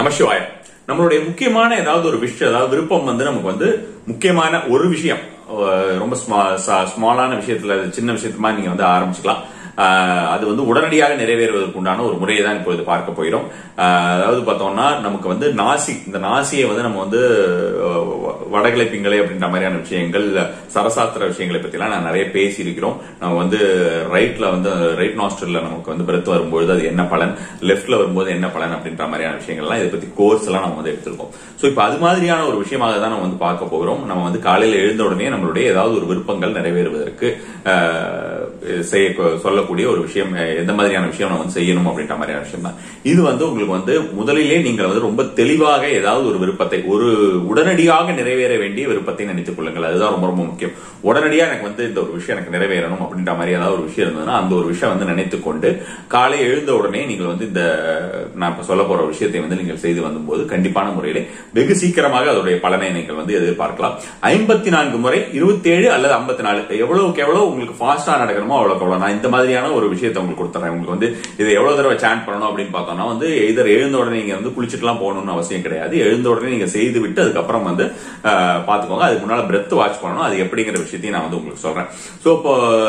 நமசிவாய நம்மளுடைய முக்கியமான ஏதாவது ஒரு விஷயம் அதாவது விருப்பம் வந்து நமக்கு வந்து முக்கியமான ஒரு விஷயம் அஹ் ரொம்ப ஸ்மாலான விஷயத்துல சின்ன விஷயத்துமா நீங்க வந்து ஆரம்பிச்சுக்கலாம் ஆஹ் அது வந்து உடனடியாக நிறைவேறுவதற்கு உண்டான ஒரு முறையை தான் இப்பொழுது பார்க்க போயிடும் ஆஹ் அதாவது பார்த்தோம்னா நமக்கு வந்து நாசி இந்த நாசியை வந்து நம்ம வந்து அஹ் வடகிழை பிங்களை அப்படின்ற மாதிரியான விஷயங்கள் சரசாஸ்திர விஷயங்களை பத்திலாம் நான் நிறைய பேசி இருக்கிறோம் நம்ம வந்து ரைட்ல வந்து ரைட் நாஸ்டர்ல நமக்கு வந்து பிரெத் வரும்பொழுது அது என்ன பலன் லெஃப்ட்ல வரும்போது என்ன பலன் அப்படின்ற மாதிரியான விஷயங்கள்லாம் இதை பத்தி கோர்ஸ் எல்லாம் நம்ம வந்து எடுத்திருக்கோம் சோ இப்போ அது மாதிரியான ஒரு விஷயமாக தான் நம்ம வந்து பார்க்க போகிறோம் நம்ம வந்து காலையில எழுந்த உடனே நம்மளுடைய ஏதாவது ஒரு விருப்பங்கள் நிறைவேறுவதற்கு ஆஹ் செய்ய சொல்லக்கூடிய ஒரு விஷயம் அஹ் எந்த மாதிரியான விஷயம் நம்ம வந்து செய்யணும் அப்படின்ற மாதிரியான விஷயம் தான் இது வந்து உங்களுக்கு வந்து முதலிலே நீங்கள் வந்து ரொம்ப தெளிவாக ஏதாவது ஒரு விருப்பத்தை ஒரு உடனடியாக நிறைவேற வேண்டிய விருப்பத்தை நினைத்துக் கொள்ளுங்கள் அதுதான் ரொம்ப ரொம்ப முக்கியம் உடனடியாக எனக்கு வந்து இந்த ஒரு விஷயம் எனக்கு நிறைவேறணும் அப்படின்ற மாதிரி ஏதாவது ஒரு விஷயம் இருந்ததுன்னா அந்த ஒரு விஷயம் வந்து நினைத்துக் கொண்டு காலை எழுந்த உடனே நீங்கள் வந்து இந்த நான் இப்ப சொல்ல போற விஷயத்தை வந்து நீங்கள் செய்து வந்தபோது கண்டிப்பான முறையிலே வெகு சீக்கிரமாக அதோடைய பலனை நீங்கள் வந்து எதிர்பார்க்கலாம் ஐம்பத்தி நான்கு முறை இருபத்தி ஏழு அல்லது ஐம்பத்தி நாலு எவ்வளவுக்கு எவ்வளவு உங்களுக்கு ஃபாஸ்டா நடக்கணுமோ அவ்வளவுக்கு அவ்வளவு நான் இந்த மாதிரியான ஒரு விஷயத்தை உங்களுக்கு கொடுத்துறேன் உங்களுக்கு வந்து இதை எவ்வளவு தடவை சாண்ட் பண்ணணும் அப்படின்னு பார்த்தோம்னா வந்து இதர் எழுந்த உடனே நீங்க வந்து குளிச்சுட்டுலாம் போகணும்னு அவசியம் கிடையாது எழுந்த உடனே நீங்க செய்து விட்டு அதுக்கப்புறம் வந்து அஹ், பாத்துக்கோங்க அதுக்கு முன்னால பிரெத் வாட்ச் பண்ணணும் அது எப்படிங்கிற விஷயத்தையும் நான் வந்து உங்களுக்கு சொல்றேன் சோ இப்போ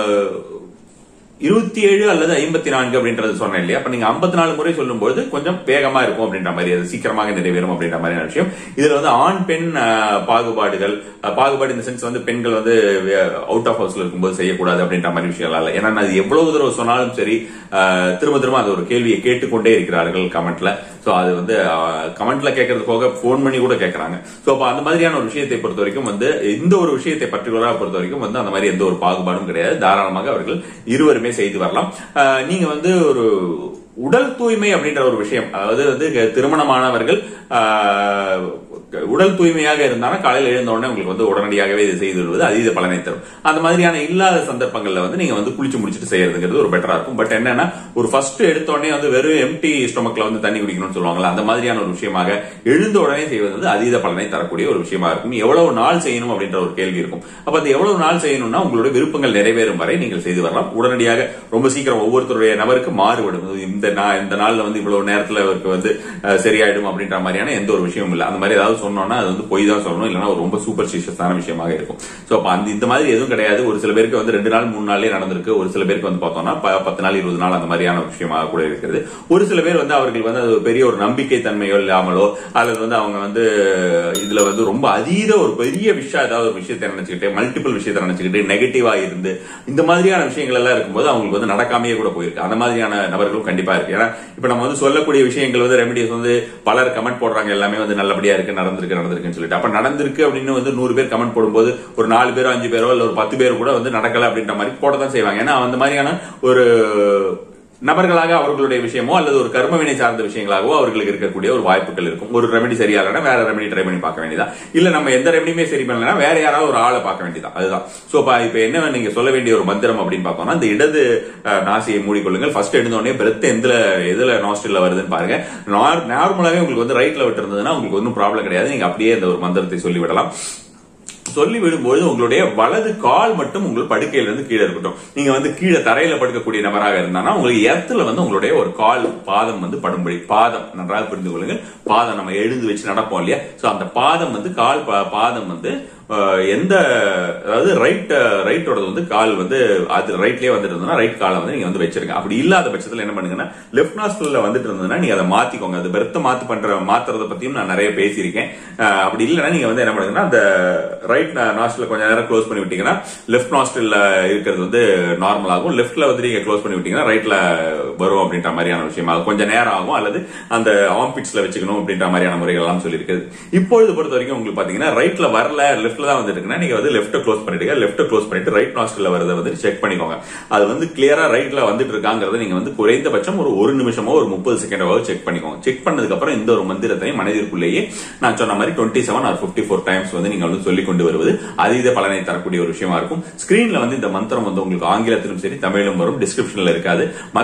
இருபத்தி ஏழு அல்லது ஐம்பத்தி நான்கு அப்படின்றது சொன்னேன் இல்லையா அப்ப நீங்க ஐம்பத்தி நாலு முறை சொல்லும்போது கொஞ்சம் வேகமா இருக்கும் அப்படின்ற மாதிரி அது சீக்கிரமாக நிறைவேறும் அப்படின்ற மாதிரியான விஷயம் இதுல வந்து ஆண் பெண் அஹ், பாகுபாடுகள் அஹ், பாகுபாடு இந்த சென்ஸ் வந்து பெண்கள் வந்து அவுட் ஆஃப் ஹவுஸ்ல இருக்கும்போது செய்யக்கூடாது அப்படின்ற மாதிரி விஷயம் இல்ல ஏன்னா அது எவ்வளவு தடவை சொன்னாலும் சரி அஹ், திரும்ப திரும்ப அது ஒரு கேள்வியை கேட்டுக்கொண்டே இருக்கிறார்கள் கமெண்ட்ல சோ அது வந்து கமெண்ட்ல கேட்கறது போக போன் பண்ணி கூட கேட்கறாங்க சோ அப்ப அந்த மாதிரியான ஒரு விஷயத்தை பொறுத்த வரைக்கும் வந்து இந்த ஒரு விஷயத்தை பர்டிகுலரா பொறுத்த வரைக்கும் வந்து அந்த மாதிரி எந்த ஒரு பாகுபாடும் கிடையாது தாராளமாக அவர்கள் இருவருமே செய்து வரலாம் அஹ், நீங்க வந்து ஒரு உடல் தூய்மை அப்படின்ற ஒரு விஷயம் அதாவது வந்து திருமணமானவர்கள் ஆஹ், உடல் தூய்மையாக இருந்தாலும் காலையில் எழுந்த உடனே உங்களுக்கு வந்து உடனடியாகவே இது செய்து விடுவது அதீத பலனை தரும் அந்த மாதிரியான இல்லாத சந்தர்ப்பங்கள்ல வந்து நீங்க வந்து குளிச்சு முடிச்சுட்டு செய்யறதுங்கிறது ஒரு பெட்டரா இருக்கும் பட் என்னன்னா ஒரு ஃபர்ஸ்ட் எடுத்த உடனே வந்து வெறும் எம்டி ஸ்டொமக்ல வந்து தண்ணி குடிக்கணும்னு சொல்லுவாங்கல்ல அந்த மாதிரியான ஒரு விஷயமாக எழுந்த உடனே செய்வது வந்து அதீத பலனை தரக்கூடிய ஒரு விஷயமா இருக்கும் எவ்வளவு நாள் செய்யணும் அப்படின்ற ஒரு கேள்வி இருக்கும் அப்ப அது எவ்வளவு நாள் செய்யணும்னா உங்களுடைய விருப்பங்கள் நிறைவேறும் வரை நீங்கள் செய்து வரலாம் உடனடியாக ரொம்ப சீக்கிரம் ஒவ்வொருத்தருடைய நபருக்கு மாறுபடும் இந்த நா- இந்த நாள்ல வந்து இவ்வளவு நேரத்துல அவருக்கு வந்து அஹ், சரியாயிடும் அப்படின்ற மாதிரியான எந்த ஒரு விஷயமும் இல்ல அந்த மாதிரி ஏதாவது சொன்னோம்னா அது வந்து பொய் தான் சொல்லணும் இல்லைன்னா ஒரு ரொம்ப சூப்பர் ஸ்டிஷியஸான விஷயமாக இருக்கும் சோ அப்ப அந்த இந்த மாதிரி எதுவும் கிடையாது ஒரு சில பேருக்கு வந்து ரெண்டு நாள் மூணு நாளே நடந்திருக்கு ஒரு சில பேருக்கு வந்து பார்த்தோம்னா ப- பத்து நாள் இருபது நாள் அந்த மாதிரியான ஒரு விஷயமாக கூட இருக்கிறது ஒரு சில பேர் வந்து அவர்கள் வந்து அது ஒரு பெரிய ஒரு நம்பிக்கை தன்மையோ இல்லாமலோ அல்லது வந்து அவங்க வந்து இதுல வந்து ரொம்ப அதீத ஒரு பெரிய விஷயம் ஏதாவது ஒரு விஷயத்தை நினைச்சுக்கிட்டு மல்டிபிள் விஷயத்தை நினைச்சுக்கிட்டு நெகட்டிவா இருந்து இந்த மாதிரியான விஷயங்கள் எல்லாம் இருக்கும்போது அவங்களுக்கு வந்து நடக்காமையே கூட போயிருக்கு அந்த மாதிரியான நபர்களும் கண்டிப்பா இருக்கு ஏன்னா இப்ப நம்ம வந்து சொல்லக்கூடிய விஷயங்கள் வந்து ரெமடிஸ் வந்து பலர் கமெண்ட் போடுறாங்க எல்லாமே வந்து நல்லபடியா இருக்கு நடந்திருக்கு நடந்திருக்குன்னு சொல்லிட்டு அப்ப நடந்திருக்கு அப்படின்னு வந்து நூறு பேர் கமெண்ட் போடும்போது ஒரு நாலு பேரோ அஞ்சு பேரோ இல்ல ஒரு பத்து பேர் கூட வந்து நடக்கல அப்படின்ற மாதிரி போட தான் செய்வாங்க ஏன்னா அந்த மாதிரியான ஒரு நபர்களாக அவர்களுடைய விஷயமோ அல்லது ஒரு கர்ம வினை சார்ந்த விஷயங்களாகவோ அவர்களுக்கு இருக்கக்கூடிய ஒரு வாய்ப்புகள் இருக்கும் ஒரு ரெமெடி சரியாகலன்னா வேற ரெமெடி ட்ரை பண்ணி பார்க்க வேண்டியதா இல்ல நம்ம எந்த ரெமெடியுமே சரி பண்ணலன்னா வேற யாராவது ஒரு ஆளை பார்க்க வேண்டியதா அதுதான் சோ இப்ப என்ன நீங்க சொல்ல வேண்டிய ஒரு மந்திரம் அப்படின்னு பார்த்தோம்னா இந்த இடது அஹ், நாசியை மூடிக்கொள்ளுங்கள் ஃபர்ஸ்ட் எடுத்த உடனே பிரெத் எந்த எதுல நாஸ்டில்ல வருதுன்னு பாருங்க நார்மலாவே உங்களுக்கு வந்து ரைட்ல விட்டு இருந்ததுன்னா உங்களுக்கு ஒன்றும் ப்ராப்ளம் கிடையாது நீங்க அப்படியே இந்த ஒரு மந்திரத்தை சொல்லி விடலாம் சொல்லி விடும்போது உங்களுடைய வலது கால் மட்டும் உங்கள் படுக்கையில இருந்து கீழே இருக்கட்டும் நீங்க வந்து கீழே தரையில படுக்கக்கூடிய நபராக இருந்தானா உங்களுக்கு இடத்துல வந்து உங்களுடைய ஒரு கால் பாதம் வந்து படும்படி பாதம் நன்றாக புரிந்து கொள்ளுங்க பாதம் நம்ம எழுந்து வச்சு நடப்போம் இல்லையா சோ அந்த பாதம் வந்து கால் பா- பாதம் வந்து அஹ், எந்த அதாவது ரைட் ரைட்டோட வந்து கால் வந்து அது ரைட்லயே வந்துட்டு இருந்ததுன்னா ரைட் காலை வந்து நீங்க வந்து வச்சிருங்க அப்படி இல்லாத பட்சத்துல என்ன பண்ணுங்கன்னா லெஃப்ட் நாஸ்டல்ல வந்துட்டு இருந்ததுன்னா நீங்க அதை மாத்திக்கோங்க அது பெருத்த மாத்து பண்ற மாத்துறத பத்தியும் நான் நிறைய பேசியிருக்கேன் அஹ், அப்படி இல்லைன்னா நீங்க வந்து என்ன பண்ணுங்கன்னா அந்த ரைட் நாஸ்டல் கொஞ்ச நேரம் க்ளோஸ் பண்ணி விட்டீங்கன்னா லெஃப்ட் நாஸ்டல்ல இருக்கிறது வந்து நார்மல் ஆகும் லெஃப்ட்ல வந்து நீங்க க்ளோஸ் பண்ணி விட்டீங்கன்னா ரைட்ல வரும் அப்படின்ற மாதிரியான விஷயம் ஆகும் கொஞ்சம் நேரம் ஆகும் அல்லது அந்த ஆம்பிட்ஸ்ல வச்சுக்கணும் அப்படின்ற மாதிரியான முறைகள் எல்லாம் சொல்லியிருக்குது இப்பொழுது பொறுத்த வரைக்கும் உங்களுக்கு பாத்தீங்கன்னா ரைட்ல வரல லெஃப்ட்ல தான் வந்துருக்குன்னா நீங்க வந்து லெஃப்ட் க்ளோஸ் பண்ணிடுங்க லெஃப்ட் க்ளோஸ் பண்ணிட்டு ரைட் நாஸ்டல்ல வரதை வந்து செக் பண்ணிக்கோங்க அது வந்து கிளியரா ரைட்ல வந்துட்டு இருக்காங்கிறத நீங்க வந்து குறைந்தபட்சம் ஒரு ஒரு நிமிஷமோ ஒரு முப்பது செகண்டோ செக் பண்ணிக்கோங்க செக் பண்ணதுக்கு அப்புறம் இந்த ஒரு மந்திரத்தை மனதிற்குள்ளேயே நான் சொன்ன மாதிரி twenty seven or fifty four times வந்து நீங்க வந்து சொல்லிக் கொண்டு வருவது அதீத பலனை தரக்கூடிய ஒரு விஷயமா இருக்கும் ஸ்கிரீன்ல வந்து இந்த மந்திரம் வந்து உங்களுக்கு ஆங்கிலத்திலும் சரி தமிழிலும் வரும் டிஸ்கிரிப்ஷன்ல இருக்காது மத்தபடி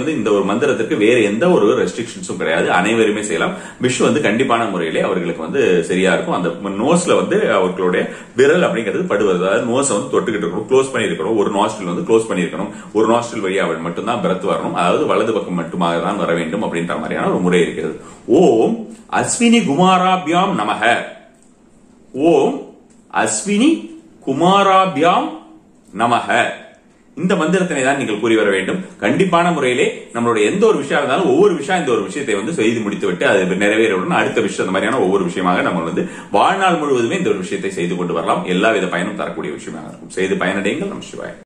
வந்து இந்த ஒரு மந்திரத்திற்கு வேற எந்த ஒரு ரெஸ்ட்ரிக்ஷன்ஸும் கிடையாது அனைவருமே செய்யலாம் விஷ் வந்து கண்டிப்பான முறையிலே அவர்களுக்கு வந்து சரியா இருக்கும் அந்த நோஸ்ல வந்து அவர்களுடைய விரல் அப்படிங்கிறது படுவது அதாவது நோஸை வந்து தொட்டுக்கிட்டு இருக்கணும் க்ளோஸ் பண்ணியிருக்கணும் ஒரு நாஸ்டில் வந்து க்ளோஸ் பண்ணியிருக்கணும் ஒரு நாஸ்டில் வழியா அவள் மட்டும்தான் பிறத்து வரணும் அதாவது வலது பக்கம் மட்டுமாக தான் வர வேண்டும் அப்படின்ற மாதிரியான ஒரு முறை இருக்கிறது ஓம் அஸ்வினி குமாராபியாம் நமக ஓம் அஸ்வினி குமாராபியாம் நமக இந்த மந்திரத்தினை தான் நீங்கள் கூறி வர வேண்டும் கண்டிப்பான முறையிலே நம்மளுடைய எந்த ஒரு விஷயம் இருந்தாலும் ஒவ்வொரு விஷயம் இந்த ஒரு விஷயத்தை வந்து செய்து முடித்து விட்டு அது நிறைவேறவுடன் அடுத்த விஷயம் அந்த மாதிரியான ஒவ்வொரு விஷயமாக நம்ம வந்து வாழ்நாள் முழுவதுமே இந்த ஒரு விஷயத்தை செய்து கொண்டு வரலாம் எல்லா வித பயனும் தரக்கூடிய விஷயமாக இருக்கும் செய்து பயனடையுங்கள் நம்ம சிவாய்